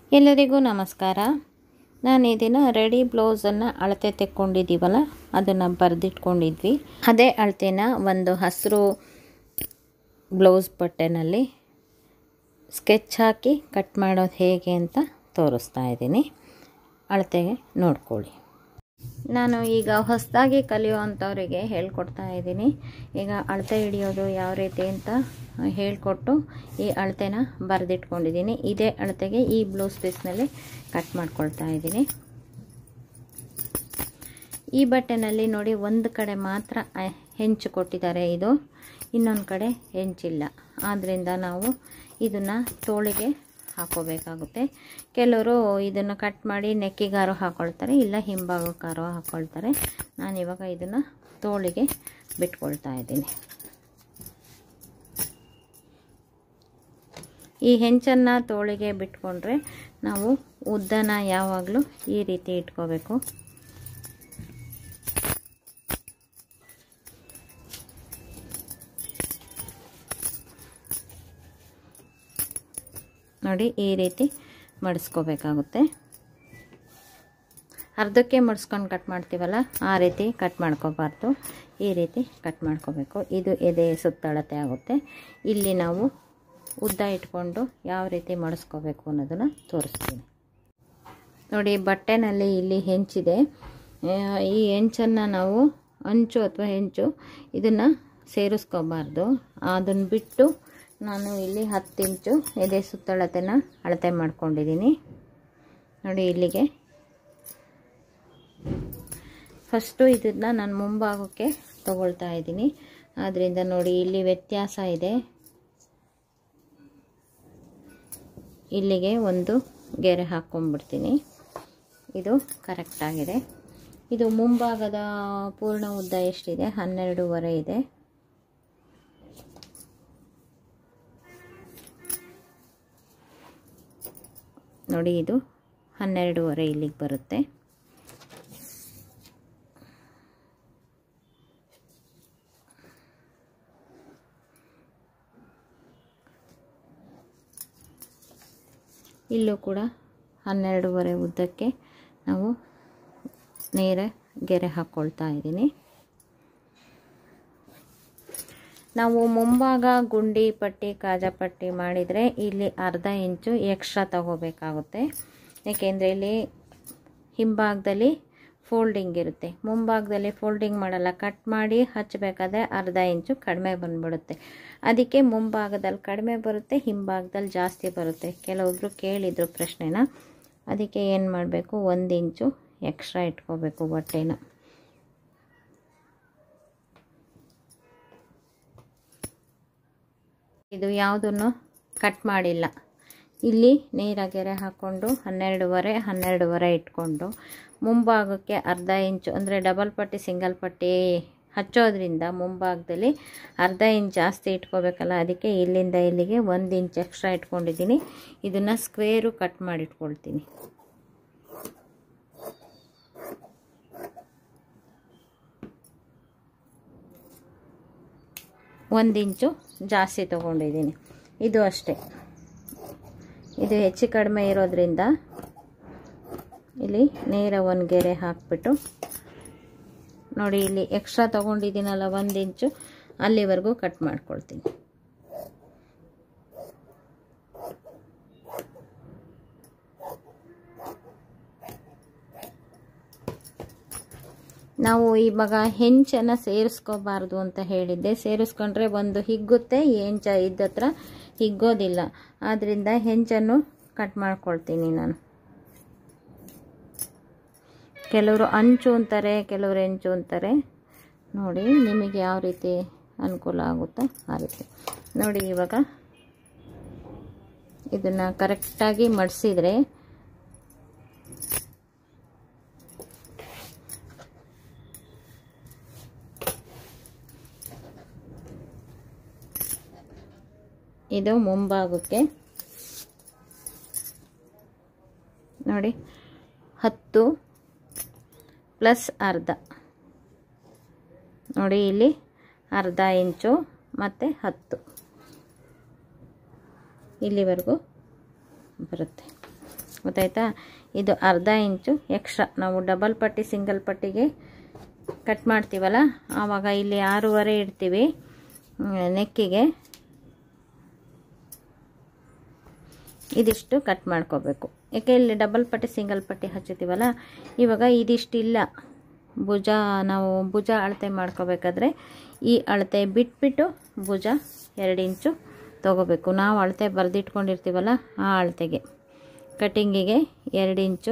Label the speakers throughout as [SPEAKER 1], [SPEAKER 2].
[SPEAKER 1] ಎಲ್ಲರಿಗೂ ನಮಸ್ಕಾರ ನಾನು ಈ ದಿನ ರೆಡಿ ಬ್ಲೌಸನ್ನು ಅಳತೆ ತೆಕ್ಕೊಂಡಿದ್ದೀವಲ್ಲ ಅದನ್ನು ಬರೆದಿಟ್ಕೊಂಡಿದ್ವಿ ಅದೇ ಅಳತೆನ ಒಂದು ಹಸಿರು ಬ್ಲೌಸ್ ಬಟ್ಟೆನಲ್ಲಿ ಸ್ಕೆಚ್ ಹಾಕಿ ಕಟ್ ಮಾಡೋದು ಹೇಗೆ ಅಂತ ತೋರಿಸ್ತಾ ಇದ್ದೀನಿ ಅಳತೆಗೆ ನೋಡ್ಕೊಳ್ಳಿ ನಾನು ಈಗ ಹೊಸದಾಗಿ ಕಲಿಯುವಂಥವರಿಗೆ ಹೇಳ್ಕೊಡ್ತಾ ಇದ್ದೀನಿ ಈಗ ಅಳತೆ ಹಿಡಿಯೋದು ಯಾವ ರೀತಿ ಅಂತ ಹೇಳಿಕೊಟ್ಟು ಈ ಅಳತೆನ ಬರೆದಿಟ್ಕೊಂಡಿದ್ದೀನಿ ಇದೇ ಅಳತೆಗೆ ಈ ಬ್ಲೌಸ್ ಪೀಸ್ನಲ್ಲಿ ಕಟ್ ಮಾಡ್ಕೊಳ್ತಾ ಇದ್ದೀನಿ ಈ ಬಟ್ಟೆನಲ್ಲಿ ನೋಡಿ ಒಂದು ಕಡೆ ಮಾತ್ರ ಹೆಂಚು ಕೊಟ್ಟಿದ್ದಾರೆ ಇದು ಇನ್ನೊಂದು ಕಡೆ ಹೆಂಚಿಲ್ಲ ಆದ್ದರಿಂದ ನಾವು ಇದನ್ನು ತೋಳಿಗೆ ಹಾಕೋಬೇಕಾಗುತ್ತೆ ಕೆಲವರು ಇದನ್ನು ಕಟ್ ಮಾಡಿ ನೆಕ್ಕಿಗಾರು ಹಾಕ್ಕೊಳ್ತಾರೆ ಇಲ್ಲ ಹಿಂಭಾಗಕ್ಕಾರು ಹಾಕ್ಕೊಳ್ತಾರೆ ನಾನಿವಾಗ ಇದನ್ನು ತೋಳಿಗೆ ಬಿಟ್ಕೊಳ್ತಾ ಇದ್ದೀನಿ ಈ ಹೆಂಚನ್ನು ತೋಳಿಗೆ ಬಿಟ್ಕೊಂಡ್ರೆ ನಾವು ಉದ್ದನ ಯಾವಾಗಲೂ ಈ ರೀತಿ ಇಟ್ಕೋಬೇಕು ನೋಡಿ ಈ ರೀತಿ ಮಡಿಸ್ಕೋಬೇಕಾಗುತ್ತೆ ಅರ್ಧಕ್ಕೆ ಮಡಿಸ್ಕೊಂಡು ಕಟ್ ಮಾಡ್ತೀವಲ್ಲ ಆ ರೀತಿ ಕಟ್ ಮಾಡ್ಕೋಬಾರ್ದು ಈ ರೀತಿ ಕಟ್ ಮಾಡ್ಕೋಬೇಕು ಇದು ಎದೆ ಸುತ್ತಳತೆ ಆಗುತ್ತೆ ಇಲ್ಲಿ ನಾವು ಉದ್ದ ಇಟ್ಕೊಂಡು ಯಾವ ರೀತಿ ಮಡಿಸ್ಕೋಬೇಕು ಅನ್ನೋದನ್ನು ತೋರಿಸ್ತೀನಿ ನೋಡಿ ಬಟ್ಟೆನಲ್ಲಿ ಇಲ್ಲಿ ಹೆಂಚಿದೆ ಈ ಹೆಂಚನ್ನು ನಾವು ಅಂಚು ಅಥವಾ ಹೆಂಚು ಇದನ್ನು ಸೇರಿಸ್ಕೋಬಾರ್ದು ಅದನ್ನು ಬಿಟ್ಟು ನಾನು ಇಲ್ಲಿ ಹತ್ತು ಇಂಚು ಎದೆ ಸುತ್ತಳತೆನ ಅಳತೆ ಮಾಡ್ಕೊಂಡಿದ್ದೀನಿ ನೋಡಿ ಇಲ್ಲಿಗೆ ಫಸ್ಟು ಇದನ್ನು ನಾನು ಮುಂಭಾಗಕ್ಕೆ ತಗೊಳ್ತಾ ಇದ್ದೀನಿ ಆದ್ದರಿಂದ ನೋಡಿ ಇಲ್ಲಿ ವ್ಯತ್ಯಾಸ ಇದೆ ಇಲ್ಲಿಗೆ ಒಂದು ಗೆರೆ ಹಾಕ್ಕೊಂಡ್ಬಿಡ್ತೀನಿ ಇದು ಕರೆಕ್ಟಾಗಿದೆ ಇದು ಮುಂಭಾಗದ ಪೂರ್ಣ ಉದ್ದ ಎಷ್ಟಿದೆ ಹನ್ನೆರಡೂವರೆ ಇದೆ ನೋಡಿ ಇದು ಹನ್ನೆರಡೂವರೆ ಇಲ್ಲಿಗೆ ಬರುತ್ತೆ ಇಲ್ಲೂ ಕೂಡ ಹನ್ನೆರಡೂವರೆ ಉದ್ದಕ್ಕೆ ನಾವು ನೇರ ಗೆರೆ ಹಾಕ್ಕೊಳ್ತಾ ಇದ್ದೀನಿ ನಾವು ಮುಂಭಾಗ ಗುಂಡಿ ಪಟ್ಟಿ ಕಾಜಾ ಪಟ್ಟಿ ಮಾಡಿದರೆ ಇಲ್ಲಿ ಅರ್ಧ ಇಂಚು ಎಕ್ಸ್ಟ್ರಾ ತಗೋಬೇಕಾಗುತ್ತೆ ಏಕೆಂದರೆ ಇಲ್ಲಿ ಹಿಂಭಾಗದಲ್ಲಿ ಫೋಲ್ಡಿಂಗ್ ಇರುತ್ತೆ ಮುಂಭಾಗದಲ್ಲಿ ಫೋಲ್ಡಿಂಗ್ ಮಾಡಲ್ಲ ಕಟ್ ಮಾಡಿ ಹಚ್ಚಬೇಕಾದ್ರೆ ಅರ್ಧ ಇಂಚು ಕಡಿಮೆ ಬಂದ್ಬಿಡುತ್ತೆ ಅದಕ್ಕೆ ಮುಂಭಾಗದಲ್ಲಿ ಕಡಿಮೆ ಬರುತ್ತೆ ಹಿಂಭಾಗದಲ್ಲಿ ಜಾಸ್ತಿ ಬರುತ್ತೆ ಕೆಲವೊಬ್ಬರು ಕೇಳಿದರು ಪ್ರಶ್ನೆನ ಅದಕ್ಕೆ ಏನು ಮಾಡಬೇಕು ಒಂದು ಇಂಚು ಎಕ್ಸ್ಟ್ರಾ ಇಟ್ಕೋಬೇಕು ಬಟ್ಟೆನ ಇದು ಯಾವುದನ್ನು ಕಟ್ ಮಾಡಿಲ್ಲ ಇಲ್ಲಿ ನೇರ ಗೆರೆ ಹಾಕ್ಕೊಂಡು ಹನ್ನೆರಡುವರೆ ಹನ್ನೆರಡುವರೆ ಇಟ್ಕೊಂಡು ಮುಂಭಾಗಕ್ಕೆ ಅರ್ಧ ಇಂಚು ಅಂದರೆ ಡಬಲ್ ಪಟ್ಟಿ ಸಿಂಗಲ್ ಪಟ್ಟಿ ಹಚ್ಚೋದ್ರಿಂದ ಮುಂಭಾಗದಲ್ಲಿ ಅರ್ಧ ಇಂಚ್ ಜಾಸ್ತಿ ಇಟ್ಕೋಬೇಕಲ್ಲ ಅದಕ್ಕೆ ಇಲ್ಲಿಂದ ಇಲ್ಲಿಗೆ ಒಂದು ಇಂಚ್ ಎಕ್ಸ್ಟ್ರಾ ಇಟ್ಕೊಂಡಿದ್ದೀನಿ ಇದನ್ನು ಸ್ಕ್ವೇರು ಕಟ್ ಮಾಡಿಟ್ಕೊಳ್ತೀನಿ ಒಂದು ಇಂಚು ಜಾಸ್ತಿ ತೊಗೊಂಡಿದ್ದೀನಿ ಇದು ಅಷ್ಟೇ ಇದು ಹೆಚ್ಚು ಕಡಿಮೆ ಇರೋದ್ರಿಂದ ಇಲ್ಲಿ ನೇರ ಒಂದು ಗೆರೆ ಹಾಕ್ಬಿಟ್ಟು ನೋಡಿ ಇಲ್ಲಿ ಎಕ್ಸ್ಟ್ರಾ ತೊಗೊಂಡಿದ್ದೀನಲ್ಲ ಒಂದು ಇಂಚು ಅಲ್ಲಿವರೆಗೂ ಕಟ್ ಮಾಡ್ಕೊಳ್ತೀನಿ ನಾವು ಇವಾಗ ಹೆಂಚನ್ನು ಸೇರಿಸ್ಕೋಬಾರ್ದು ಅಂತ ಹೇಳಿದ್ದೆ ಸೇರಿಸ್ಕೊಂಡ್ರೆ ಒಂದು ಹಿಗ್ಗುತ್ತೆ ಹೆಂಚ ಇದ್ದತ್ರ ಹಿಗ್ಗೋದಿಲ್ಲ ಆದ್ದರಿಂದ ಹೆಂಚನ್ನು ಕಟ್ ಮಾಡ್ಕೊಳ್ತೀನಿ ನಾನು ಕೆಲವರು ಅಂಚು ಅಂತಾರೆ ಕೆಲವರು ಹೆಂಚು ಅಂತಾರೆ ನೋಡಿ ನಿಮಗೆ ಯಾವ ರೀತಿ ಅನುಕೂಲ ಆಗುತ್ತೋ ಆ ರೀತಿ ನೋಡಿ ಇವಾಗ ಇದನ್ನು ಕರೆಕ್ಟಾಗಿ ಮಡಿಸಿದರೆ ಇದು ಮುಂಭಾಗಕ್ಕೆ ನೋಡಿ ಹತ್ತು ಪ್ಲಸ್ ಅರ್ಧ ನೋಡಿ ಇಲ್ಲಿ ಅರ್ಧ ಇಂಚು ಮತ್ತು ಹತ್ತು ಇಲ್ಲಿವರೆಗೂ ಬರುತ್ತೆ ಗೊತ್ತಾಯ್ತಾ ಇದು ಅರ್ಧ ಇಂಚು ಎಕ್ಸ್ಟ್ರಾ ನಾವು ಡಬಲ್ ಪಟ್ಟಿ ಸಿಂಗಲ್ ಪಟ್ಟಿಗೆ ಕಟ್ ಮಾಡ್ತೀವಲ್ಲ ಆವಾಗ ಇಲ್ಲಿ ಆರೂವರೆ ಇಡ್ತೀವಿ ನೆಕ್ಕಿಗೆ ಇದಿಷ್ಟು ಕಟ್ ಮಾಡ್ಕೋಬೇಕು ಯಾಕೆ ಇಲ್ಲಿ ಡಬಲ್ ಪಟ್ಟಿ ಸಿಂಗಲ್ ಪಟ್ಟಿ ಹಚ್ಚುತ್ತೀವಲ್ಲ ಇವಾಗ ಇದಿಷ್ಟಿಲ್ಲ ಭುಜ ನಾವು ಭುಜ ಅಳತೆ ಮಾಡ್ಕೋಬೇಕಾದ್ರೆ ಈ ಅಳತೆ ಬಿಟ್ಬಿಟ್ಟು ಭುಜ ಎರಡು ಇಂಚು ತೊಗೋಬೇಕು ನಾವು ಅಳತೆ ಬರೆದಿಟ್ಕೊಂಡಿರ್ತೀವಲ್ಲ ಆ ಅಳತೆಗೆ ಕಟಿಂಗಿಗೆ ಎರಡು ಇಂಚು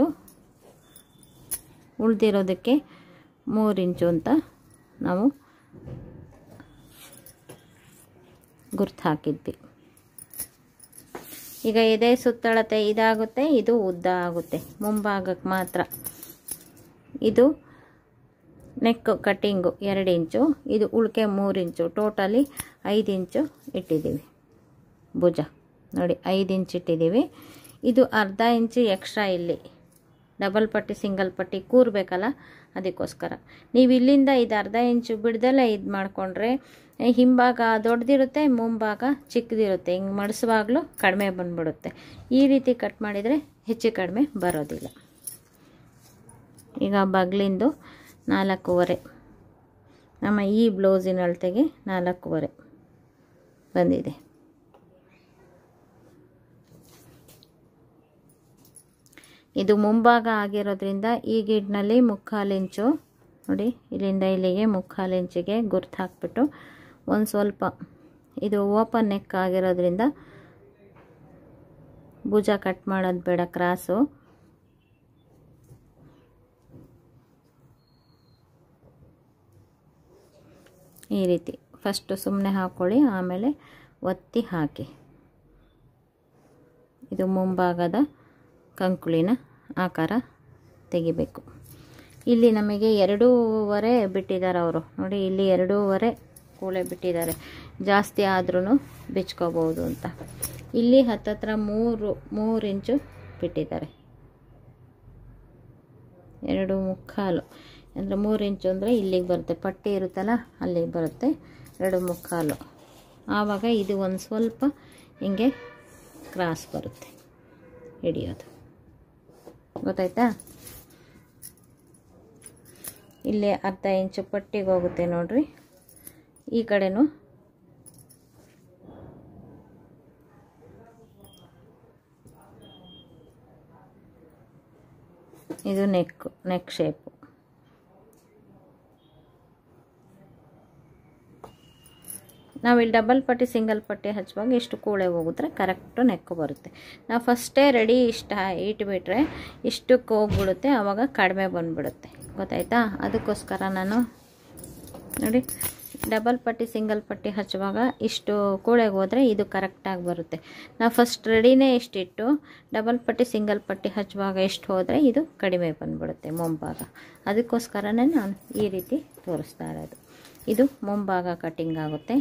[SPEAKER 1] ಉಳ್ದಿರೋದಕ್ಕೆ ಮೂರು ಇಂಚು ಅಂತ ನಾವು ಗುರ್ತು ಹಾಕಿದ್ವಿ ಈಗ ಇದೇ ಸುತ್ತಳತೆ ಇದಾಗುತ್ತೆ ಇದು ಉದ್ದ ಆಗುತ್ತೆ ಮುಂಭಾಗಕ್ಕೆ ಮಾತ್ರ ಇದು ನೆಕ್ ಕಟ್ಟಿಂಗು ಎರಡು ಇಂಚು ಇದು ಉಳ್ಕೆ ಮೂರು ಇಂಚು ಟೋಟಲಿ ಐದು ಇಂಚು ಇಟ್ಟಿದ್ದೀವಿ ಭುಜ ನೋಡಿ ಐದು ಇಂಚ್ ಇಟ್ಟಿದ್ದೀವಿ ಇದು ಅರ್ಧ ಇಂಚು ಎಕ್ಸ್ಟ್ರಾ ಇಲ್ಲಿ ಡಬಲ್ ಪಟ್ಟಿ ಸಿಂಗಲ್ ಪಟ್ಟಿ ಕೂರಬೇಕಲ್ಲ ಅದಕ್ಕೋಸ್ಕರ ನೀವು ಇಲ್ಲಿಂದ ಇದು ಅರ್ಧ ಇಂಚು ಬಿಡ್ದಲ್ಲೇ ಇದು ಮಾಡಿಕೊಂಡ್ರೆ ಹಿಂಭಾಗ ದೊಡ್ಡದಿರುತ್ತೆ ಮುಂಭಾಗ ಚಿಕ್ಕದಿರುತ್ತೆ ಹಿಂಗೆ ಮಡಿಸುವಾಗಲೂ ಕಡಿಮೆ ಬಂದ್ಬಿಡುತ್ತೆ ಈ ರೀತಿ ಕಟ್ ಮಾಡಿದರೆ ಹೆಚ್ಚು ಕಡಿಮೆ ಬರೋದಿಲ್ಲ ಈಗ ಬಗ್ಲಿಂದು ನಾಲ್ಕೂವರೆ ನಮ್ಮ ಈ ಬ್ಲೌಸಿನ ಅಳತೆಗೆ ನಾಲ್ಕೂವರೆ ಬಂದಿದೆ ಇದು ಮುಂಭಾಗ ಆಗಿರೋದ್ರಿಂದ ಈ ಗಿಡ್ನಲ್ಲಿ ಮುಕ್ಕಾಲು ಇಂಚು ನೋಡಿ ಇಲ್ಲಿಂದ ಇಲ್ಲಿಗೆ ಮುಕ್ಕಾಲು ಇಂಚಿಗೆ ಗುರ್ತು ಹಾಕ್ಬಿಟ್ಟು ಒಂದು ಸ್ವಲ್ಪ ಇದು ಓಪನ್ ನೆಕ್ ಆಗಿರೋದ್ರಿಂದ ಭುಜ ಕಟ್ ಮಾಡೋದು ಬೇಡ ಕ್ರಾಸು ಈ ರೀತಿ ಫಸ್ಟು ಸುಮ್ಮನೆ ಹಾಕ್ಕೊಳ್ಳಿ ಆಮೇಲೆ ಒತ್ತಿ ಹಾಕಿ ಇದು ಮುಂಭಾಗದ ಕಂಕುಳಿನ ಆಕಾರ ತೆಗಿಬೇಕು ಇಲ್ಲಿ ನಮಗೆ ಎರಡೂವರೆ ಬಿಟ್ಟಿದ್ದಾರೆ ಅವರು ನೋಡಿ ಇಲ್ಲಿ ಎರಡೂವರೆ ಕೂಳೆ ಬಿಟ್ಟಿದ್ದಾರೆ ಜಾಸ್ತಿ ಆದ್ರೂ ಬಿಚ್ಕೋಬೋದು ಅಂತ ಇಲ್ಲಿ ಹತ್ತತ್ರ ಮೂರು ಮೂರು ಇಂಚು ಬಿಟ್ಟಿದ್ದಾರೆ ಎರಡು ಮುಕ್ಕಾಲು ಅಂದರೆ ಮೂರು ಇಂಚು ಅಂದರೆ ಇಲ್ಲಿಗೆ ಬರುತ್ತೆ ಪಟ್ಟಿ ಇರುತ್ತಲ್ಲ ಅಲ್ಲಿಗೆ ಬರುತ್ತೆ ಎರಡು ಮುಕ್ಕಾಲು ಆವಾಗ ಇದು ಒಂದು ಸ್ವಲ್ಪ ಹಿಂಗೆ ಕ್ರಾಸ್ ಬರುತ್ತೆ ಹಿಡಿಯೋದು ಗೊತ್ತಾಯ್ತಾ ಇಲ್ಲಿ ಅರ್ಧ ಇಂಚು ಪಟ್ಟಿಗೆ ಹೋಗುತ್ತೆ ನೋಡ್ರಿ ಈ ಕಡೆನೂ ಇದು ನೆಕ್ ನೆಕ್ ಶೇಪು ನಾವು ಇಲ್ಲಿ ಡಬಲ್ ಪಟ್ಟಿ ಸಿಂಗಲ್ ಪಟ್ಟಿ ಹಚ್ಚುವಾಗ ಇಷ್ಟು ಕೂಳೆ ಹೋಗಿದ್ರೆ ಕರೆಕ್ಟು ನೆಕ್ ಬರುತ್ತೆ ನಾವು ಫಸ್ಟೇ ರೆಡಿ ಇಷ್ಟ ಇಟ್ಬಿಟ್ರೆ ಇಷ್ಟಕ್ಕೆ ಹೋಗ್ಬಿಡುತ್ತೆ ಆವಾಗ ಕಡಿಮೆ ಬಂದುಬಿಡುತ್ತೆ ಗೊತ್ತಾಯ್ತಾ ಅದಕ್ಕೋಸ್ಕರ ನಾನು ನೋಡಿ ಡಬಲ್ ಪಟ್ಟಿ ಸಿಂಗಲ್ ಪಟ್ಟಿ ಹಚ್ಚುವಾಗ ಇಷ್ಟು ಕೂಳೆಗೆ ಹೋದರೆ ಇದು ಕರೆಕ್ಟಾಗಿ ಬರುತ್ತೆ ನಾವು ಫಸ್ಟ್ ರೆಡಿನೇ ಇಷ್ಟಿಟ್ಟು ಡಬಲ್ ಪಟ್ಟಿ ಸಿಂಗಲ್ ಪಟ್ಟಿ ಹಚ್ಚುವಾಗ ಎಷ್ಟು ಹೋದರೆ ಇದು ಕಡಿಮೆ ಬಂದುಬಿಡುತ್ತೆ ಮುಂಭಾಗ ಅದಕ್ಕೋಸ್ಕರನೇ ನಾನು ಈ ರೀತಿ ತೋರಿಸ್ತಾ ಇರೋದು ಇದು ಮುಂಭಾಗ ಕಟ್ಟಿಂಗ್ ಆಗುತ್ತೆ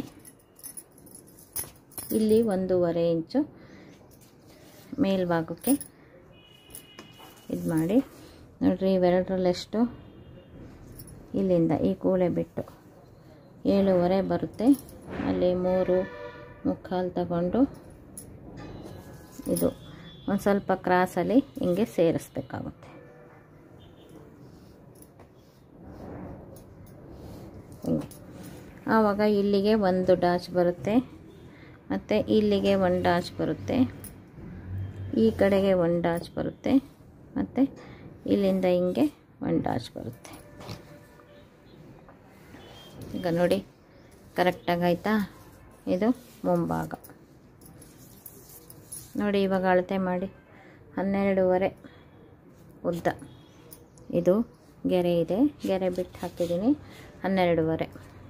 [SPEAKER 1] ಇಲ್ಲಿ ಒಂದೂವರೆ ಇಂಚು ಮೇಲ್ಭಾಗಕ್ಕೆ ಇದು ಮಾಡಿ ನೋಡಿರಿ ಇವೆರಡರಲ್ಲೆಷ್ಟು ಇಲ್ಲಿಂದ ಈ ಕೂಳೆ ಬಿಟ್ಟು ಏಳುವರೆ ಬರುತ್ತೆ ಅಲ್ಲಿ ಮೂರು ಮುಕ್ಕಾಲು ತಗೊಂಡು ಇದು ಒಂದು ಸ್ವಲ್ಪ ಕ್ರಾಸಲ್ಲಿ ಹಿಂಗೆ ಸೇರಿಸ್ಬೇಕಾಗುತ್ತೆ ಹಿಂಗೆ ಆವಾಗ ಇಲ್ಲಿಗೆ ಒಂದು ಡಾಚ್ ಬರುತ್ತೆ ಮತ್ತು ಇಲ್ಲಿಗೆ ಒಂದು ಡಾಚ್ ಬರುತ್ತೆ ಈ ಕಡೆಗೆ ಒಂದು ಡಾಚ್ ಬರುತ್ತೆ ಮತ್ತು ಇಲ್ಲಿಂದ ಹಿಂಗೆ ಒಂದು ಡಾಚ್ ಬರುತ್ತೆ ಈಗ ನೋಡಿ ಕರೆಕ್ಟಾಗಿ ಆಯಿತಾ ಇದು ಮುಂಭಾಗ ನೋಡಿ ಇವಾಗ ಅಳತೆ ಮಾಡಿ ಹನ್ನೆರಡೂವರೆ ಉದ್ದ ಇದು ಗೆರೆ ಇದೆ ಗೆರೆ ಬಿಟ್ಟು ಹಾಕಿದ್ದೀನಿ ಹನ್ನೆರಡೂವರೆ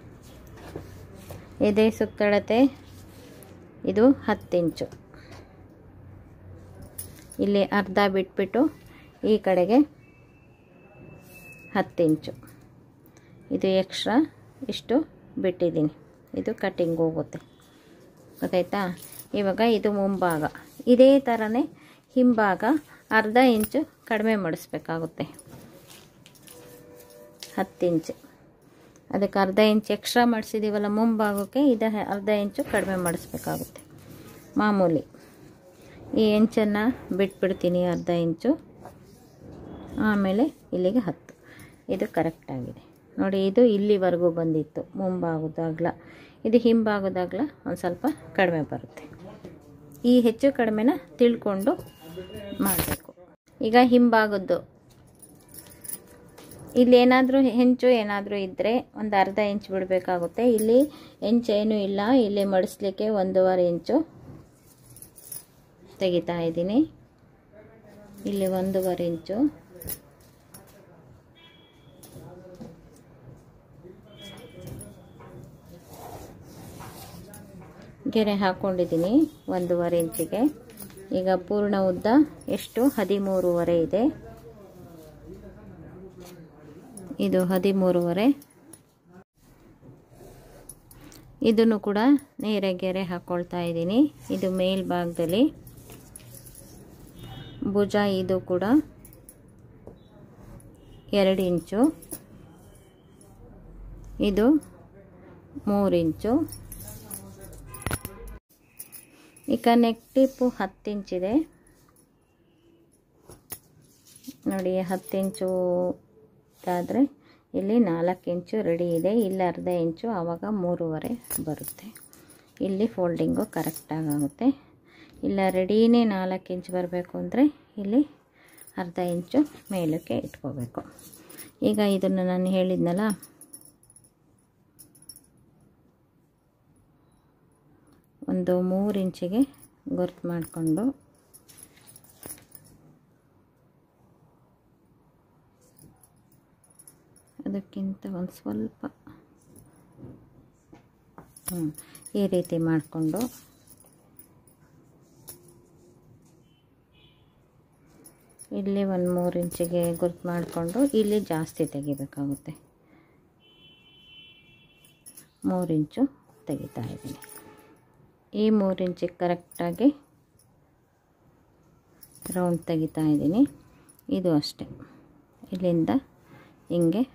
[SPEAKER 1] ಇದೇ ಸುತ್ತಳತೆ ಇದು ಹತ್ತು ಇಂಚು ಇಲ್ಲಿ ಅರ್ಧ ಬಿಟ್ಬಿಟ್ಟು ಈ ಕಡೆಗೆ ಹತ್ತು ಇಂಚು ಇದು ಎಕ್ಸ್ಟ್ರಾ ಇಷ್ಟು ಬಿಟ್ಟಿದ್ದೀನಿ ಇದು ಕಟ್ಟಿಂಗ್ ಹೋಗುತ್ತೆ ಗೊತ್ತಾಯ್ತಾ ಇವಾಗ ಇದು ಮುಂಭಾಗ ಇದೇ ಥರನೇ ಹಿಂಭಾಗ ಅರ್ಧ ಇಂಚು ಕಡಿಮೆ ಮಾಡಿಸ್ಬೇಕಾಗುತ್ತೆ ಹತ್ತು ಇಂಚು ಅದಕ್ಕೆ ಅರ್ಧ ಇಂಚ್ ಎಕ್ಸ್ಟ್ರಾ ಮಾಡಿಸಿದ್ದೀವಲ್ಲ ಮುಂಭಾಗಕ್ಕೆ ಇದು ಅರ್ಧ ಇಂಚು ಕಡಿಮೆ ಮಾಡಿಸ್ಬೇಕಾಗುತ್ತೆ ಮಾಮೂಲಿ ಈ ಹೆಂಚನ್ನು ಬಿಟ್ಬಿಡ್ತೀನಿ ಅರ್ಧ ಇಂಚು ಆಮೇಲೆ ಇಲ್ಲಿಗೆ ಹತ್ತು ಇದು ಕರೆಕ್ಟಾಗಿದೆ ನೋಡಿ ಇದು ಇಲ್ಲಿವರೆಗೂ ಬಂದಿತ್ತು ಮುಂಭಾಗದಾಗ್ಲ ಇದು ಹಿಂಭಾಗದಾಗ್ಲ ಒಂದು ಸ್ವಲ್ಪ ಕಡಿಮೆ ಬರುತ್ತೆ ಈ ಹೆಚ್ಚು ಕಡಿಮೆನ ತಿಳ್ಕೊಂಡು ಮಾಡಬೇಕು ಈಗ ಹಿಂಭಾಗದ್ದು ಇಲ್ಲಿ ಏನಾದರೂ ಹೆಂಚು ಏನಾದರೂ ಇದ್ದರೆ ಒಂದು ಅರ್ಧ ಇಂಚು ಬಿಡಬೇಕಾಗುತ್ತೆ ಇಲ್ಲಿ ಹೆಂಚೇನೂ ಇಲ್ಲ ಇಲ್ಲಿ ಮಡಿಸ್ಲಿಕ್ಕೆ ಒಂದೂವರೆ ಇಂಚು ತೆಗಿತಾ ಇದ್ದೀನಿ ಇಲ್ಲಿ ಒಂದೂವರೆ ಇಂಚು ಗೆರೆ ಹಾಕ್ಕೊಂಡಿದ್ದೀನಿ ಒಂದೂವರೆ ಇಂಚಿಗೆ ಈಗ ಪೂರ್ಣ ಉದ್ದ ಎಷ್ಟು ಹದಿಮೂರುವರೆ ಇದೆ ಇದು ಹದಿಮೂರುವರೆ ಇದನ್ನು ಕೂಡ ನೇರ ಗೆರೆ ಹಾಕ್ಕೊಳ್ತಾ ಇದ್ದೀನಿ ಇದು ಮೇಲ್ಭಾಗದಲ್ಲಿ ಭುಜ ಇದು ಕೂಡ ಎರಡು ಇಂಚು ಇದು ಮೂರು ಇಂಚು ಈಗ ನೆಕ್ ಟಿಪ್ಪು ಹತ್ತು ಇಂಚಿದೆ ನೋಡಿ ಹತ್ತು ಇಂಚು ಆದರೆ ಇಲ್ಲಿ ನಾಲ್ಕು ಇಂಚು ರೆಡಿ ಇದೆ ಇಲ್ಲಿ ಅರ್ಧ ಇಂಚು ಆವಾಗ ಮೂರುವರೆ ಬರುತ್ತೆ ಇಲ್ಲಿ ಫೋಲ್ಡಿಂಗು ಕರೆಕ್ಟಾಗಿ ಆಗುತ್ತೆ ಇಲ್ಲ ರೆಡಿನೇ ನಾಲ್ಕು ಇಂಚು ಬರಬೇಕು ಅಂದರೆ ಇಲ್ಲಿ ಅರ್ಧ ಇಂಚು ಮೇಲಕ್ಕೆ ಇಟ್ಕೋಬೇಕು ಈಗ ಇದನ್ನು ನಾನು ಹೇಳಿದ್ನಲ್ಲ ಒಂದು ಮೂರು ಇಂಚಿಗೆ ಗುರ್ತು ಮಾಡಿಕೊಂಡು ಅದಕ್ಕಿಂತ ಒಂದು ಸ್ವಲ್ಪ ಹ್ಞೂ ಈ ರೀತಿ ಮಾಡಿಕೊಂಡು ಇಲ್ಲಿ ಒಂದು ಮೂರು ಇಂಚಿಗೆ ಗುರ್ತು ಮಾಡಿಕೊಂಡು ಇಲ್ಲಿ ಜಾಸ್ತಿ ತೆಗಿಬೇಕಾಗುತ್ತೆ ಮೂರು ಇಂಚು ತೆಗಿತಾ ಇದ್ದೀನಿ ಈ ಮೂರು ಇಂಚಿಗೆ ಕರೆಕ್ಟಾಗಿ ರೌಂಡ್ ತೆಗಿತಾ ಇದ್ದೀನಿ ಇದು ಅಷ್ಟೆ ಇಲ್ಲಿಂದ ಹಿಂಗೆ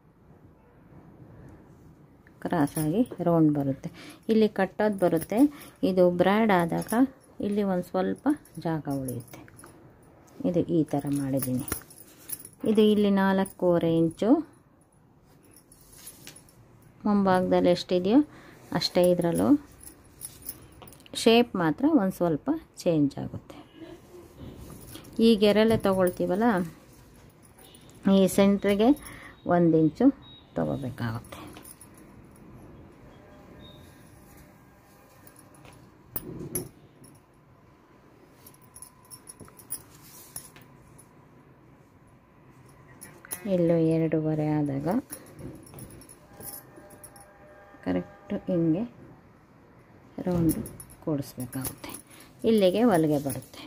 [SPEAKER 1] ಕ್ರಾಸಾಗಿ ರೌಂಡ್ ಬರುತ್ತೆ ಇಲ್ಲಿ ಕಟ್ಟೋದು ಬರುತ್ತೆ ಇದು ಬ್ರ್ಯಾಡ್ ಆದಾಗ ಇಲ್ಲಿ ಒಂದು ಸ್ವಲ್ಪ ಜಾಗ ಉಳಿಯುತ್ತೆ ಇದು ಈ ಥರ ಮಾಡಿದ್ದೀನಿ ಇದು ಇಲ್ಲಿ ನಾಲ್ಕೂವರೆ ಇಂಚು ಮುಂಭಾಗದಲ್ಲಿ ಎಷ್ಟಿದೆಯೋ ಅಷ್ಟೇ ಇದರಲ್ಲೂ ಶೇಪ್ ಮಾತ್ರ ಒಂದು ಸ್ವಲ್ಪ ಚೇಂಜ್ ಆಗುತ್ತೆ ಈ ಗೆರೆಲೆ ತೊಗೊಳ್ತೀವಲ್ಲ ಈ ಸೆಂಟ್ರಿಗೆ ಒಂದು ಇಂಚು ತೊಗೋಬೇಕಾಗುತ್ತೆ ಇಲ್ಲೂ ಎರಡೂವರೆ ಆದಾಗ ಕರೆಕ್ಟು ಹಿಂಗೆ ರೌಂಡು ಕೂಡಿಸ್ಬೇಕಾಗುತ್ತೆ ಇಲ್ಲಿಗೆ ಹೊಲಿಗೆ ಬರುತ್ತೆ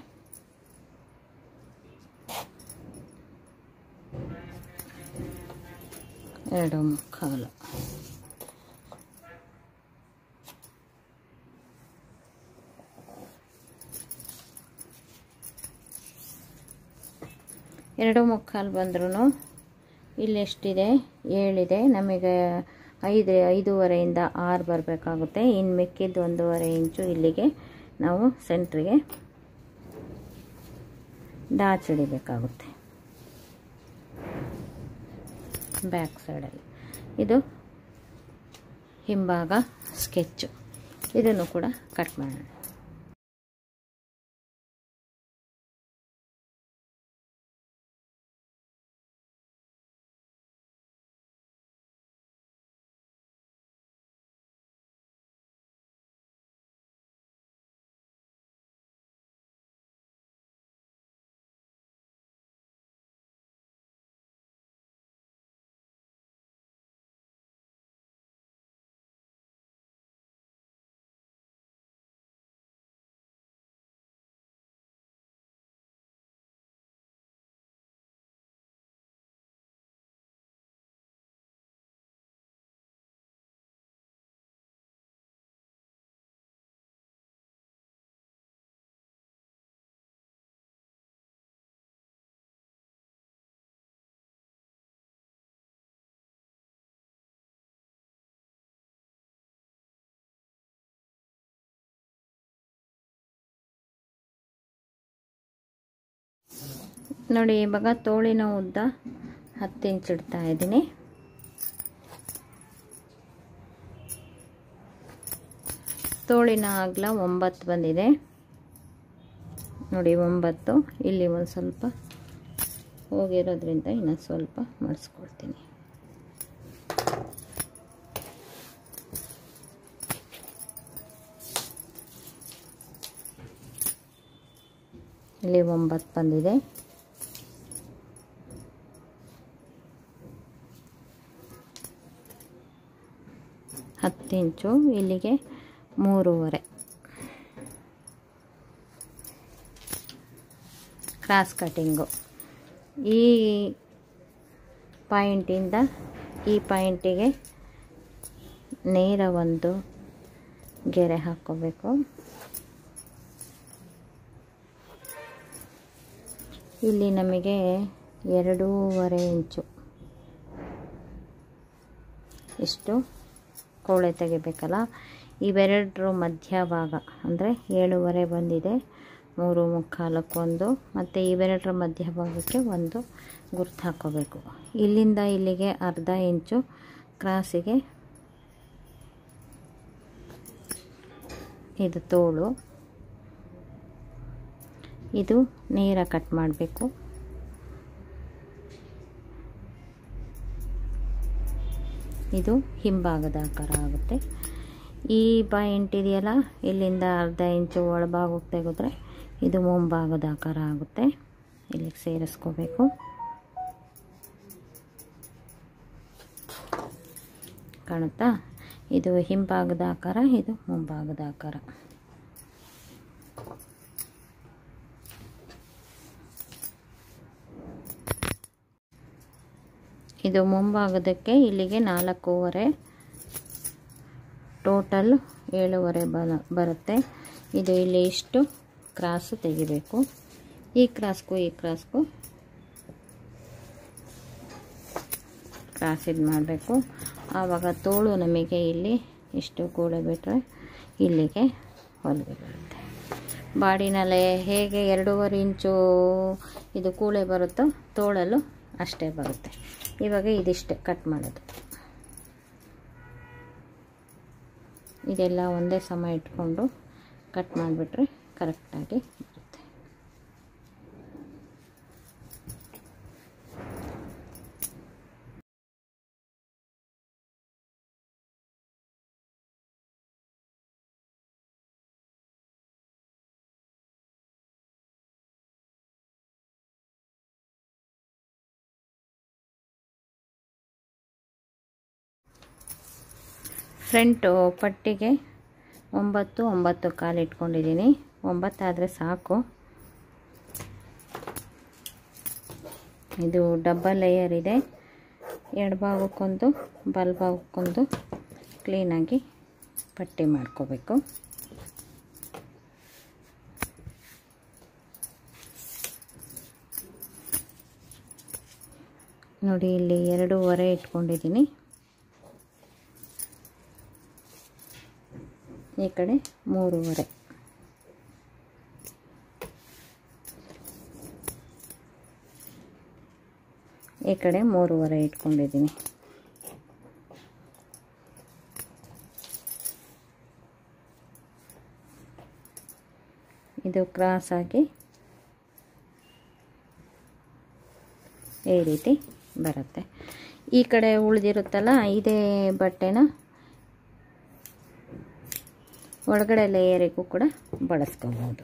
[SPEAKER 1] ಎರಡು ಮುಕ್ಕಾಲು ಎರಡು ಮುಕ್ಕಾಲು ಬಂದ್ರೂ ಇಲ್ಲಿ ಎಷ್ಟಿದೆ ಏಳಿದೆ ನಮಗೆ ಐದು ಐದೂವರೆಯಿಂದ ಆರು ಬರಬೇಕಾಗುತ್ತೆ ಇನ್ನು ಮಿಕ್ಕಿದ್ದು ಒಂದೂವರೆ ಇಂಚು ಇಲ್ಲಿಗೆ ನಾವು ಸೆಂಟ್ರಿಗೆ ಡಾಚ್ ಹಿಡಿಬೇಕಾಗುತ್ತೆ ಬ್ಯಾಕ್ ಸೈಡಲ್ಲಿ ಇದು ಹಿಂಭಾಗ ಸ್ಕೆಚ್ಚು ಇದನ್ನು ಕೂಡ ಕಟ್ ಮಾಡೋಣ ನೋಡಿ ಇವಾಗ ತೋಳಿನ ಉದ್ದ ಹತ್ತು ಇಂಚ್ ಇಡ್ತಾ ಇದ್ದೀನಿ ತೋಳಿನ ಅಗಲ ಒಂಬತ್ತು ಬಂದಿದೆ ನೋಡಿ ಒಂಬತ್ತು ಇಲ್ಲಿ ಒಂದು ಸ್ವಲ್ಪ ಹೋಗಿರೋದ್ರಿಂದ ಇನ್ನು ಸ್ವಲ್ಪ ಮಾಡಿಸ್ಕೊಳ್ತೀನಿ ಇಲ್ಲಿ ಒಂಬತ್ತು ಬಂದಿದೆ ಹತ್ತು ಇಂಚು ಇಲ್ಲಿಗೆ ಮೂರುವರೆ ಕ್ರಾಸ್ ಕಟಿಂಗು ಈ ಪಾಯಿಂಟಿಂದ ಈ ಪಾಯಿಂಟಿಗೆ ನೇರ ಒಂದು ಗೆರೆ ಹಾಕ್ಕೋಬೇಕು ಇಲ್ಲಿ ನಮಗೆ ಎರಡೂವರೆ ಇಂಚು ಇಷ್ಟು ಕೋಳೆ ತೆಗಿಬೇಕಲ್ಲ ಇವೆರಡರ ಮಧ್ಯಭಾಗ ಅಂದರೆ ಏಳುವರೆ ಬಂದಿದೆ ಮೂರು ಮುಕ್ಕಾಲಕ್ಕೊಂದು ಮತ್ತು ಇವೆರಡರ ಮಧ್ಯಭಾಗಕ್ಕೆ ಒಂದು ಗುರ್ತು ಹಾಕ್ಕೋಬೇಕು ಇಲ್ಲಿಂದ ಇಲ್ಲಿಗೆ ಅರ್ಧ ಇಂಚು ಕ್ರಾಸಿಗೆ ಇದು ತೋಳು ಇದು ನೇರ ಕಟ್ ಮಾಡಬೇಕು ಇದು ಹಿಂಭಾಗದ ಆಕಾರ ಆಗುತ್ತೆ ಈ ಪಾಯಿಂಟ್ ಇದೆಯಲ್ಲ ಇಲ್ಲಿಂದ ಅರ್ಧ ಇಂಚು ಒಳಭಾಗಕ್ಕೆ ತೆಗೆದ್ರೆ ಇದು ಮುಂಭಾಗದ ಆಕಾರ ಆಗುತ್ತೆ ಇಲ್ಲಿಗೆ ಸೇರಿಸ್ಕೋಬೇಕು ಕಾಣುತ್ತಾ ಇದು ಹಿಂಭಾಗದ ಆಕಾರ ಇದು ಮುಂಭಾಗದ ಆಕಾರ ಇದು ಮುಂಭಾಗದಕ್ಕೆ ಇಲ್ಲಿಗೆ ನಾಲ್ಕೂವರೆ ಟೋಟಲ್ ಏಳುವರೆ ಬಲ ಬರುತ್ತೆ ಇದು ಇಲ್ಲಿ ಇಷ್ಟು ಕ್ರಾಸು ತೆಗಿಬೇಕು ಈ ಕ್ರಾಸ್ಗೂ ಈ ಕ್ರಾಸ್ಗೂ ಕ್ರಾಸ್ ಇದು ಮಾಡಬೇಕು ಆವಾಗ ತೋಳು ನಮಗೆ ಇಲ್ಲಿ ಇಷ್ಟು ಕೂಳೆ ಬಿಟ್ಟರೆ ಇಲ್ಲಿಗೆ ಹೊಲಿಗೆ ಬರುತ್ತೆ ಬಾಡಿನಲ್ಲೇ ಹೇಗೆ ಎರಡೂವರೆ ಇಂಚು ಇದು ಕೂಳೆ ಬರುತ್ತೋ ತೋಳಲು ಅಷ್ಟೇ ಬರುತ್ತೆ ಇವಾಗ ಇದಿಷ್ಟೇ ಕಟ್ ಮಾಡೋದು ಇದೆಲ್ಲ ಒಂದೇ ಸಮ ಇಟ್ಕೊಂಡು ಕಟ್ ಮಾಡಿಬಿಟ್ರೆ ಕರೆಕ್ಟಾಗಿ ಬರುತ್ತೆ ಫ್ರಂಟು ಪಟ್ಟಿಗೆ ಒಂಬತ್ತು ಒಂಬತ್ತು ಕಾಲು ಇಟ್ಕೊಂಡಿದ್ದೀನಿ ಒಂಬತ್ತಾದರೆ ಸಾಕು ಇದು ಡಬ್ಬಲ್ ಲೇಯರ್ ಇದೆ ಎಡಭಾಗಕ್ಕೊಂದು ಬಲಭಾಗಕ್ಕೊಂದು ಕ್ಲೀನಾಗಿ ಪಟ್ಟಿ ಮಾಡ್ಕೋಬೇಕು ನೋಡಿ ಇಲ್ಲಿ ಎರಡೂವರೆ ಇಟ್ಕೊಂಡಿದ್ದೀನಿ ಈ ಕಡೆ ಮೂರುವರೆ ಈ ಕಡೆ ಮೂರುವರೆ ಇಟ್ಕೊಂಡಿದ್ದೀನಿ ಇದು ಕ್ರಾಸ್ ಆಗಿ ಈ ರೀತಿ ಬರುತ್ತೆ ಈ ಕಡೆ ಉಳಿದಿರುತ್ತಲ್ಲ ಇದೇ ಬಟ್ಟೆನ ಒಳಗಡೆ ಲೇಯರಿಗೂ ಕೂಡ ಬಳಸ್ಕೋಬೋದು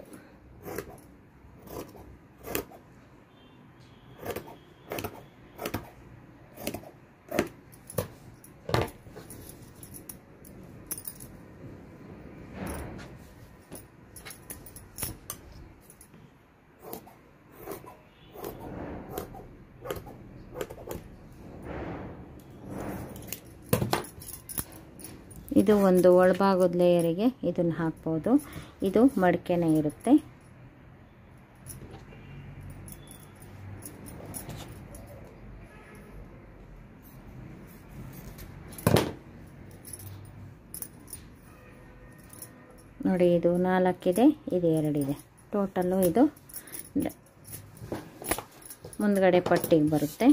[SPEAKER 1] ಇದು ಒಂದು ಒಳಭಾಗದ ಲೇಯರಿಗೆ ಇದನ್ನು ಹಾಕ್ಬೋದು ಇದು ಮಡಿಕೆನೇ ಇರುತ್ತೆ ನೋಡಿ ಇದು ನಾಲ್ಕಿದೆ ಇದು ಎರಡಿದೆ ಟೋಟಲ್ಲು ಇದು ಮುಂದ್ಗಡೆ ಪಟ್ಟಿಗೆ ಬರುತ್ತೆ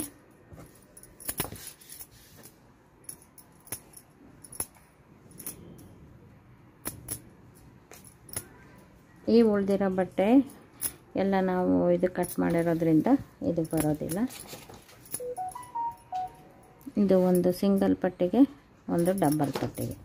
[SPEAKER 1] ಈ ಉಳ್ದಿರೋ ಬಟ್ಟೆ ಎಲ್ಲ ನಾವು ಇದು ಕಟ್ ಮಾಡಿರೋದ್ರಿಂದ ಇದು ಬರೋದಿಲ್ಲ ಇದು ಒಂದು ಸಿಂಗಲ್ ಪಟ್ಟಿಗೆ ಒಂದು ಡಬಲ್ ಪಟ್ಟಿಗೆ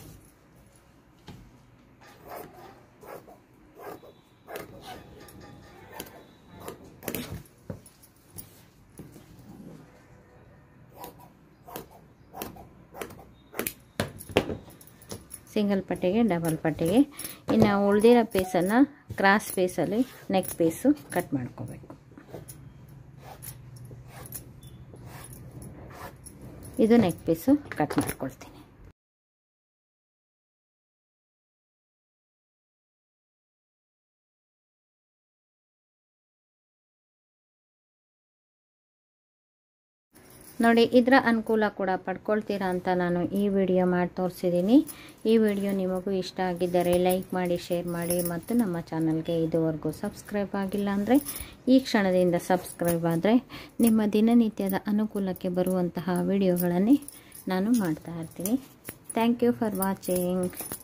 [SPEAKER 1] ಸಿಂಗಲ್ ಪಟ್ಟಿಗೆ ಡಬಲ್ ಪಟ್ಟಿಗೆ ಇನ್ನು ಉಳಿದಿರೋ ಪೀಸನ್ನು ಕ್ರಾಸ್ ಪೀಸಲ್ಲಿ ನೆಕ್ ಪೀಸು ಕಟ್ ಮಾಡ್ಕೋಬೇಕು ಇದು ನೆಕ್ ಪೀಸು ಕಟ್ ಮಾಡ್ಕೊಳ್ತೀನಿ ನೋಡಿ ಇದರ ಅನುಕೂಲ ಕೂಡ ಪಡ್ಕೊಳ್ತೀರಾ ಅಂತ ನಾನು ಈ ವಿಡಿಯೋ ಮಾಡಿ ತೋರಿಸಿದ್ದೀನಿ ಈ ವಿಡಿಯೋ ನಿಮಗೂ ಇಷ್ಟ ಆಗಿದ್ದರೆ ಲೈಕ್ ಮಾಡಿ ಶೇರ್ ಮಾಡಿ ಮತ್ತು ನಮ್ಮ ಚಾನಲ್ಗೆ ಇದುವರೆಗೂ ಸಬ್ಸ್ಕ್ರೈಬ್ ಆಗಿಲ್ಲ ಅಂದರೆ ಈ ಕ್ಷಣದಿಂದ ಸಬ್ಸ್ಕ್ರೈಬ್ ಆದರೆ ನಿಮ್ಮ ದಿನನಿತ್ಯದ ಅನುಕೂಲಕ್ಕೆ ಬರುವಂತಹ ವಿಡಿಯೋಗಳನ್ನೇ ನಾನು ಮಾಡ್ತಾ ಇರ್ತೀನಿ ಥ್ಯಾಂಕ್ ಯು ಫಾರ್ ವಾಚಿಂಗ್